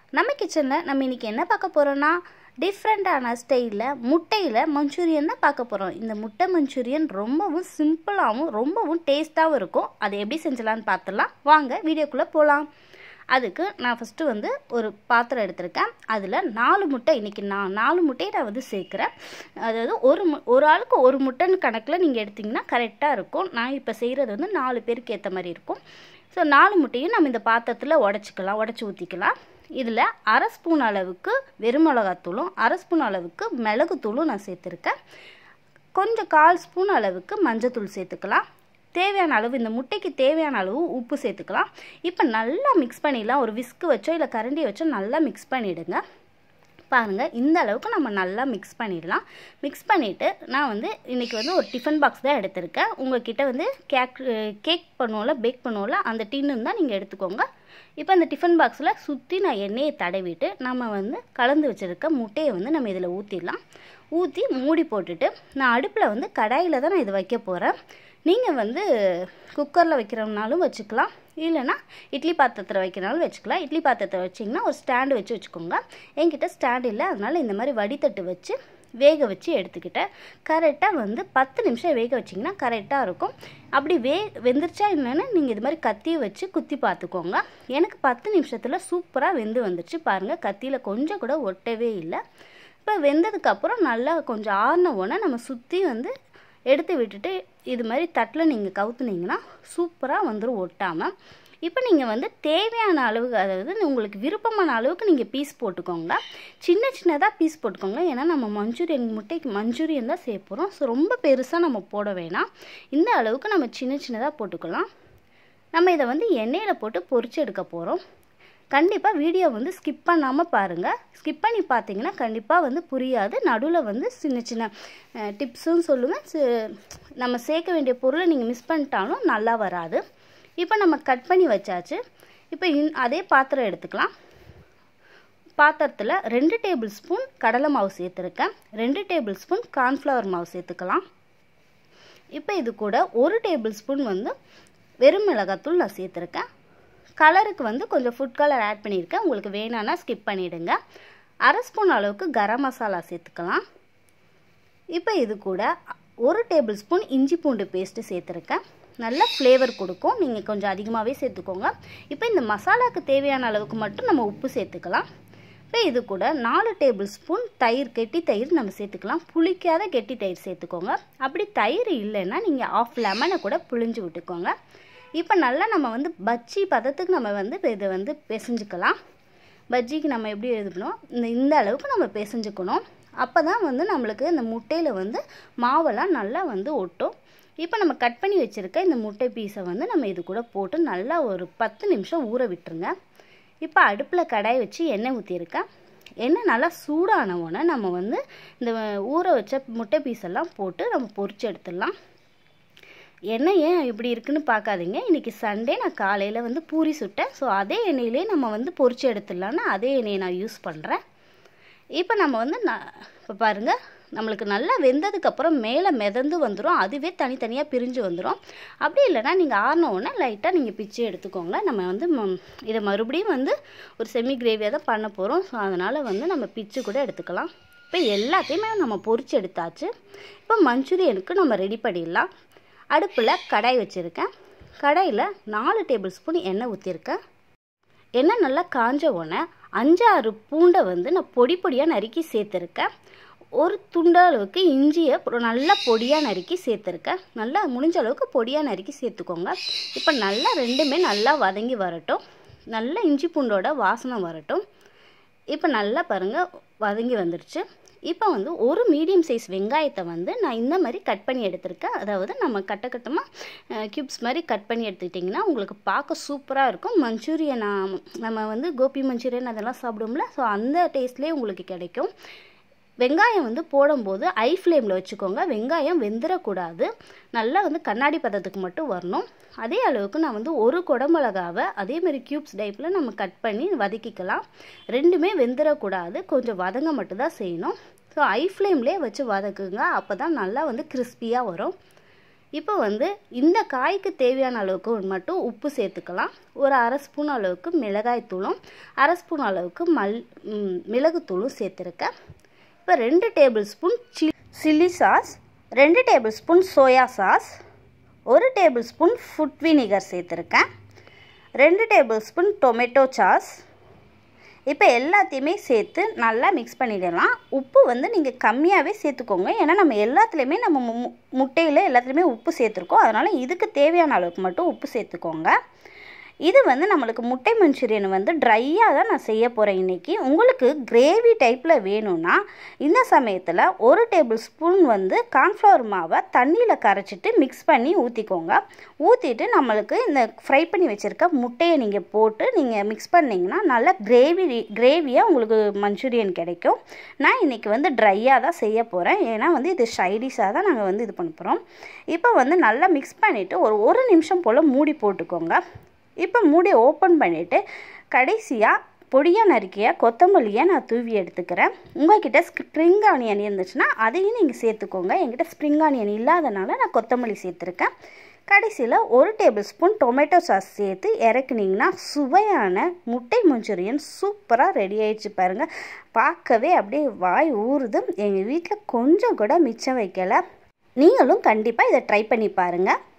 நம்ம கிச்சனில் நம்ம இன்றைக்கி என்ன பார்க்க போகிறோன்னா டிஃப்ரெண்ட்டான ஸ்டைலில் முட்டையில் மஞ்சூரியன் தான் பார்க்க போகிறோம் இந்த முட்டை மஞ்சூரியன் ரொம்பவும் சிம்பிளாகவும் ரொம்பவும் டேஸ்ட்டாகவும் இருக்கும் அதை எப்படி செஞ்சலான்னு பார்த்துடலாம் வாங்க வீடியோக்குள்ளே போகலாம் அதுக்கு நான் ஃபஸ்ட்டு வந்து ஒரு பாத்திரம் எடுத்திருக்கேன் அதில் நாலு முட்டை இன்றைக்கி நான் நாலு முட்டையை நான் வந்து சேர்க்குறேன் அதாவது ஒரு மு ஒரு ஆளுக்கு ஒரு முட்டைன்னு கணக்கில் நீங்கள் எடுத்திங்கன்னா கரெக்டாக இருக்கும் நான் இப்போ செய்கிறது வந்து நாலு பேருக்கு ஏற்ற மாதிரி இருக்கும் ஸோ நாலு முட்டையும் நம்ம இந்த பாத்திரத்தில் உடச்சிக்கலாம் உடச்சி ஊற்றிக்கலாம் இதில் அரை ஸ்பூன் அளவுக்கு வெறும் மிளகாத்தூளும் அரை ஸ்பூன் அளவுக்கு மிளகுத்தூளும் நான் சேர்த்துருக்கேன் கொஞ்சம் கால் ஸ்பூன் அளவுக்கு மஞ்சத்தூள் சேர்த்துக்கலாம் தேவையான அளவு இந்த முட்டைக்கு தேவையான அளவு உப்பு சேர்த்துக்கலாம் இப்போ நல்லா மிக்ஸ் பண்ணிடலாம் ஒரு விஸ்கு வச்சோ இல்லை கரண்டி வச்சோ நல்லா மிக்ஸ் பண்ணிவிடுங்க பாருங்கள் இந்த அளவுக்கு நம்ம நல்லா மிக்ஸ் பண்ணிடலாம் மிக்ஸ் பண்ணிவிட்டு நான் வந்து இன்றைக்கி வந்து ஒரு டிஃபன் பாக்ஸ் தான் எடுத்திருக்கேன் உங்கள்கிட்ட வந்து கேக் கேக் பண்ணுவோம்ல பேக் பண்ணுவோம்ல அந்த டின்னு தான் நீங்கள் எடுத்துக்கோங்க இப்போ அந்த டிஃபன் பாக்ஸில் சுற்றி நான் எண்ணெயை தடவிட்டு நம்ம வந்து கலந்து வச்சுருக்க முட்டையை வந்து நம்ம இதில் ஊற்றிடலாம் ஊற்றி மூடி போட்டுட்டு நான் அடுப்பில் வந்து கடாயில் தான் நான் இது வைக்க போகிறேன் நீங்கள் வந்து குக்கரில் வைக்கிறோம்னாலும் வச்சுக்கலாம் இல்லைனா இட்லி பாத்திரத்தில் வைக்கிறனாலும் வச்சுக்கலாம் இட்லி பாத்திரத்தை வச்சிங்கன்னா ஒரு ஸ்டாண்டு வச்சு வச்சுக்கோங்க என்கிட்ட ஸ்டாண்ட் இல்லை அதனால் இந்த மாதிரி வடித்தட்டு வச்சு வேக வச்சு எடுத்துக்கிட்டேன் கரெக்டாக வந்து பத்து நிமிஷம் வேக வச்சிங்கன்னா கரெக்டாக இருக்கும் அப்படி வே வெந்துருச்சா என்னென்னு நீங்கள் இது மாதிரி கத்தியை வச்சு குத்தி பார்த்துக்கோங்க எனக்கு பத்து நிமிஷத்தில் சூப்பராக வெந்து வந்துருச்சு பாருங்கள் கத்தியில் கொஞ்சம் கூட ஒட்டவே இல்லை இப்போ வெந்ததுக்கப்புறம் நல்லா கொஞ்சம் ஆறின உடனே நம்ம சுற்றி வந்து எடுத்து விட்டுட்டு இது மாதிரி தட்டில் நீங்கள் கவுத்துனீங்கன்னா சூப்பராக வந்துடும் ஒட்டாமல் இப்போ நீங்கள் வந்து தேவையான அளவுக்கு அதாவது உங்களுக்கு விருப்பமான அளவுக்கு நீங்கள் பீஸ் போட்டுக்கோங்க சின்ன சின்னதாக பீஸ் போட்டுக்கோங்க ஏன்னா நம்ம மஞ்சூரியன் முட்டைக்கு மஞ்சூரியன் தான் சேர்ப்போம் ஸோ ரொம்ப பெருசாக நம்ம போட வேணாம் இந்த அளவுக்கு நம்ம சின்ன சின்னதாக போட்டுக்கலாம் நம்ம இதை வந்து எண்ணெயில் போட்டு பொரிச்சு எடுக்க போகிறோம் கண்டிப்பாக வீடியோ வந்து ஸ்கிப் பண்ணாமல் பாருங்கள் ஸ்கிப் பண்ணி பார்த்தீங்கன்னா கண்டிப்பாக வந்து புரியாது நடுவில் வந்து சின்ன சின்ன டிப்ஸும் சொல்லுவேன் நம்ம சேர்க்க வேண்டிய பொருளை நீங்கள் மிஸ் பண்ணிட்டாலும் நல்லா வராது இப்போ நம்ம கட் பண்ணி வச்சாச்சு இப்போ இன் அதே பாத்திரம் எடுத்துக்கலாம் பாத்திரத்தில் ரெண்டு டேபிள் ஸ்பூன் கடலை மாவு சேர்த்துருக்கேன் ரெண்டு டேபிள் ஸ்பூன் கார்ன்ஃப்ளவர் மாவு சேர்த்துக்கலாம் இப்போ இது கூட ஒரு டேபிள் ஸ்பூன் வந்து வெறும் மிளகாத்தூள் நான் சேர்த்துருக்கேன் கலருக்கு வந்து கொஞ்சம் ஃபுட் கலர் ஆட் பண்ணியிருக்கேன் உங்களுக்கு வேணான்னா ஸ்கிப் பண்ணிவிடுங்க அரை ஸ்பூன் அளவுக்கு கரம் மசாலா சேர்த்துக்கலாம் இப்போ இது கூட ஒரு டேபிள் ஸ்பூன் இஞ்சி பூண்டு பேஸ்ட்டு சேர்த்துருக்கேன் நல்ல ஃப்ளேவர் கொடுக்கும் நீங்கள் கொஞ்சம் அதிகமாகவே சேர்த்துக்கோங்க இப்போ இந்த மசாலாவுக்கு தேவையான அளவுக்கு மட்டும் நம்ம உப்பு சேர்த்துக்கலாம் இப்போ இது கூட நாலு டேபிள் ஸ்பூன் தயிர் கெட்டி தயிர் நம்ம சேர்த்துக்கலாம் புளிக்காத கெட்டி தயிர் சேர்த்துக்கோங்க அப்படி தயிர் இல்லைன்னா நீங்கள் ஆஃப் லெமனை கூட புளிஞ்சு விட்டுக்கோங்க இப்போ நல்லா நம்ம வந்து பஜ்ஜி பதத்துக்கு நம்ம வந்து இதை வந்து பிசைஞ்சுக்கலாம் பஜ்ஜிக்கு நம்ம எப்படி எழுதணும் இந்த இந்த அளவுக்கு நம்ம பிசைஞ்சுக்கணும் அப்போ தான் வந்து நம்மளுக்கு இந்த முட்டையில் வந்து மாவெல்லாம் நல்லா வந்து ஒட்டும் இப்போ நம்ம கட் பண்ணி வச்சுருக்க இந்த முட்டை பீஸை வந்து நம்ம இது கூட போட்டு நல்லா ஒரு பத்து நிமிஷம் ஊற விட்டுருங்க இப்போ அடுப்பில் கடாய் வச்சு எண்ணெய் ஊற்றிருக்கேன் எண்ணெய் நல்லா சூடான உடனே நம்ம வந்து இந்த ஊற வச்ச முட்டை பீஸ் எல்லாம் போட்டு நம்ம பொரிச்சு எடுத்துடலாம் எண்ணெய் ஏன் இப்படி இருக்குன்னு பார்க்காதீங்க இன்றைக்கி சண்டே நான் காலையில் வந்து பூரி சுட்டேன் ஸோ அதே எண்ணெயிலே நம்ம வந்து பொரிச்சு எடுத்துடலான்னு அதே எண்ணெயை நான் யூஸ் பண்ணுறேன் இப்போ நம்ம வந்து நான் இப்போ பாருங்கள் நம்மளுக்கு நல்லா வெந்ததுக்கப்புறம் மேலே மிதந்து வந்துடும் அதுவே தனித்தனியாக பிரிஞ்சு வந்துடும் அப்படி இல்லைனா நீங்கள் ஆறின உடனே லைட்டாக நீங்கள் பிச்சு எடுத்துக்கோங்க நம்ம வந்து இதை மறுபடியும் வந்து ஒரு செமி கிரேவியாக தான் பண்ண போகிறோம் ஸோ அதனால் வந்து நம்ம பிச்சு கூட எடுத்துக்கலாம் இப்போ எல்லாத்தையுமே நம்ம பொரிச்சு எடுத்தாச்சு இப்போ மஞ்சூரியனுக்கு நம்ம ரெடி பண்ணிடலாம் அடுப்பில் கடாய் வச்சுருக்கேன் கடாயில் நாலு டேபிள் ஸ்பூன் எண்ணெய் ஊற்றிருக்கேன் எண்ணெய் நல்லா காஞ்ச உடனே அஞ்சாறு பூண்டை வந்து நான் பொடி பொடியாக நறுக்கி சேர்த்துருக்கேன் ஒரு துண்ட அளவுக்கு இஞ்சியை நல்லா பொடியாக நறுக்கி சேர்த்துருக்கேன் நல்லா முடிஞ்ச அளவுக்கு பொடியாக நறுக்கி சேர்த்துக்கோங்க இப்போ நல்லா ரெண்டுமே நல்லா வதங்கி வரட்டும் நல்லா இஞ்சி பூண்டோட வாசனை வரட்டும் இப்போ நல்லா பாருங்கள் வதங்கி வந்துருச்சு இப்போ வந்து ஒரு மீடியம் சைஸ் வெங்காயத்தை வந்து நான் இந்த மாதிரி கட் பண்ணி எடுத்திருக்கேன் அதாவது நம்ம கட்ட கட்டமாக க்யூப்ஸ் மாதிரி கட் பண்ணி எடுத்துக்கிட்டிங்கன்னா உங்களுக்கு பார்க்க சூப்பராக இருக்கும் மஞ்சூரியன் நம்ம வந்து கோபி மஞ்சூரியன் அதெல்லாம் சாப்பிடுவோம்ல ஸோ அந்த டேஸ்ட்லேயே உங்களுக்கு கிடைக்கும் வெங்காயம் வந்து போடும்போது ஐ ஃப்ளேமில் வச்சுக்கோங்க வெங்காயம் வெந்துடக்கூடாது நல்லா வந்து கண்ணாடி பதத்துக்கு மட்டும் வரணும் அதே அளவுக்கு நான் வந்து ஒரு குடமிளகாவை அதேமாதிரி க்யூப்ஸ் டைப்பில் நம்ம கட் பண்ணி வதக்கிக்கலாம் ரெண்டுமே வெந்துடக்கூடாது கொஞ்சம் வதங்க மட்டும் தான் செய்யணும் ஸோ ஐ ஃப்ளேம்லேயே வச்சு வதக்குங்க அப்போ தான் நல்லா வந்து கிறிஸ்பியாக வரும் இப்போ வந்து இந்த காய்க்கு தேவையான அளவுக்கு மட்டும் உப்பு சேர்த்துக்கலாம் ஒரு அரை ஸ்பூன் அளவுக்கு மிளகாய் தூளும் அரை ஸ்பூன் அளவுக்கு மல் மிளகுத்தூளும் சேர்த்துருக்கேன் இப்போ ரெண்டு டேபிள் ஸ்பூன் சி சில்லி சாஸ் ரெண்டு டேபிள் ஸ்பூன் சோயா சாஸ் ஒரு டேபிள் ஸ்பூன் ஃபுட் வினிகர் சேர்த்துருக்கேன் ரெண்டு டேபிள் ஸ்பூன் டொமேட்டோ சாஸ் இப்போ எல்லாத்தையுமே சேர்த்து நல்லா மிக்ஸ் பண்ணிடலாம் உப்பு வந்து நீங்கள் கம்மியாகவே சேர்த்துக்கோங்க ஏன்னா நம்ம எல்லாத்துலேயுமே நம்ம மு முட்டையில் எல்லாத்துலேயுமே உப்பு சேர்த்துருக்கோம் அதனால் இதுக்கு தேவையான அளவுக்கு மட்டும் உப்பு சேர்த்துக்கோங்க இது வந்து நம்மளுக்கு முட்டை மஞ்சூரியன் வந்து ட்ரையாக தான் நான் செய்ய போகிறேன் இன்றைக்கி உங்களுக்கு கிரேவி டைப்பில் வேணும்னா இந்த சமயத்தில் ஒரு டேபிள் ஸ்பூன் வந்து கார்ன்ஃப்ளவர் மாவை தண்ணியில் கரைச்சிட்டு மிக்ஸ் பண்ணி ஊற்றிக்கோங்க ஊற்றிட்டு நம்மளுக்கு இந்த ஃப்ரை பண்ணி வச்சுருக்க முட்டையை நீங்கள் போட்டு நீங்கள் மிக்ஸ் பண்ணிங்கன்னா நல்லா கிரேவி கிரேவியாக உங்களுக்கு மஞ்சூரியன் கிடைக்கும் நான் இன்றைக்கி வந்து ட்ரையாக தான் செய்ய போகிறேன் ஏன்னா வந்து இது ஷைடிஷாக தான் நாங்கள் வந்து இது பண்ண போகிறோம் இப்போ வந்து நல்லா மிக்ஸ் பண்ணிவிட்டு ஒரு ஒரு நிமிஷம் போல் மூடி போட்டுக்கோங்க இப்போ மூடி ஓப்பன் பண்ணிவிட்டு கடைசியாக பொடியாக நறுக்கிய கொத்தமல்லியை நான் தூவி எடுத்துக்கிறேன் உங்கள்கிட்ட ஸ்ப்ரிங் ஆனியன் இருந்துச்சுன்னா அதையும் நீங்கள் சேர்த்துக்கோங்க என்கிட்ட ஸ்ப்ரிங் ஆனியன் இல்லாதனால நான் கொத்தமல்லி சேர்த்துருக்கேன் கடைசியில் ஒரு டேபிள் ஸ்பூன் டொமேட்டோ சாஸ் சேர்த்து இறக்குனிங்கன்னா சுவையான முட்டை மஞ்சூரியன் சூப்பராக ரெடி ஆயிடுச்சு பாருங்கள் பார்க்கவே அப்படியே வாய் ஊறுது எங்கள் வீட்டில் கொஞ்சம் கூட மிச்சம் வைக்கலை நீங்களும் கண்டிப்பாக இதை ட்ரை பண்ணி பாருங்கள்